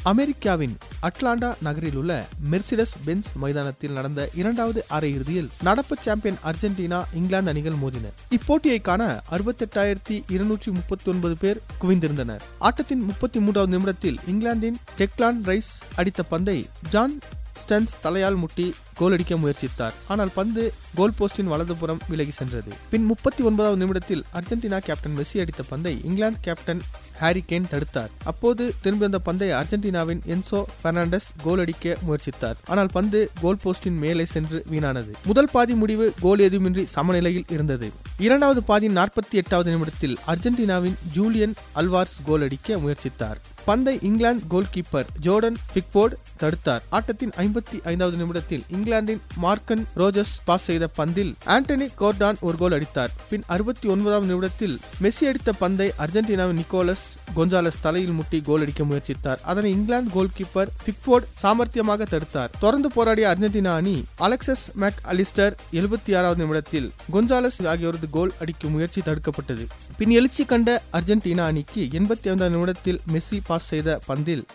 அமெரிக்காவின் அட்லாண்டா நகரில் உள்ள மெர்சிடஸ் பென்ஸ் மைதானத்தில் நடந்த இரண்டாவது அரையிறுதியில் நடப்பு சாம்பியன் அர்ஜென்டினா இங்கிலாந்து அணிகள் மோதின இப்போட்டியை காண அறுபத்தெட்டாயிரத்தி இருநூற்றி முப்பத்தி ஒன்பது பேர் குவிந்திருந்தனர் ஆட்டத்தின் முப்பத்தி மூன்றாவது நிமிடத்தில் இங்கிலாந்தின் டெக்லான் ரைஸ் அடித்த பந்தை ஜான் ஸ்டன்ஸ் தலையால் முட்டி கோல் அடிக்க முயற்சித்தார் ஆனால் பந்து கோல் போஸ்டின் வலதுபுறம் விலகி சென்றது பின் முப்பத்தி ஒன்பதாவது நிமிடத்தில் அர்ஜென்டினா கேப்டன் மெஸ்ஸி அடித்த பந்தை இங்கிலாந்து கேப்டன் ஹாரி கேன் தடுத்தார் அப்போது திரும்பி வந்த பந்தை அர்ஜென்டினாவின் என்சோ பெர்னாண்டஸ் கோல் அடிக்க முயற்சித்தார் ஆனால் பந்து கோல் போஸ்டின் மேலே சென்று வீணானது முதல் பாதி முடிவு கோல் எதுவுமின்றி சமநிலையில் இருந்தது இரண்டாவது பாதியின் நாற்பத்தி எட்டாவது நிமிடத்தில் அர்ஜென்டினாவின் ஜூலியன் அல்வார்ஸ் கோல் அடிக்க முயற்சித்தார் பந்தை England goalkeeper Jordan Pickford தடுத்தார் ஆட்டத்தின் ஐம்பத்தி ஐந்தாவது நிமிடத்தில் இங்கிலாந்தின் மார்க்கன் ரோஜர்ஸ் பாஸ் செய்த பந்தில் ஆண்டனி கோர்டான் ஒரு கோல் அடித்தார் பின் அறுபத்தி ஒன்பதாம் நிமிடத்தில் மெஸ்ஸி அடித்த பந்தை அர்ஜென்டினாவின் நிக்கோலஸ் கொன்சாலஸ் தலையில் முட்டி கோல் அடிக்க முயற்சித்தார் அதனை இங்கிலாந்து கோல் கீப்பர் பிக்போர்ட் சாமர்த்தியமாக தடுத்தார் தொடர்ந்து போராடிய அர்ஜென்டினா அணி அலெக்சஸ் மேக் அலிஸ்டர் எழுபத்தி ஆறாவது நிமிடத்தில் கொன்சாலஸ் ஆகியோரது கோல் அடிக்கும் முயற்சி தடுக்கப்பட்டது பின் எழுச்சி கண்ட அர்ஜென்டினா அணிக்கு எண்பத்தி ஐந்தாம் நிமிடத்தில் மெஸ்ஸி பாஸ் செய்த பந்தில்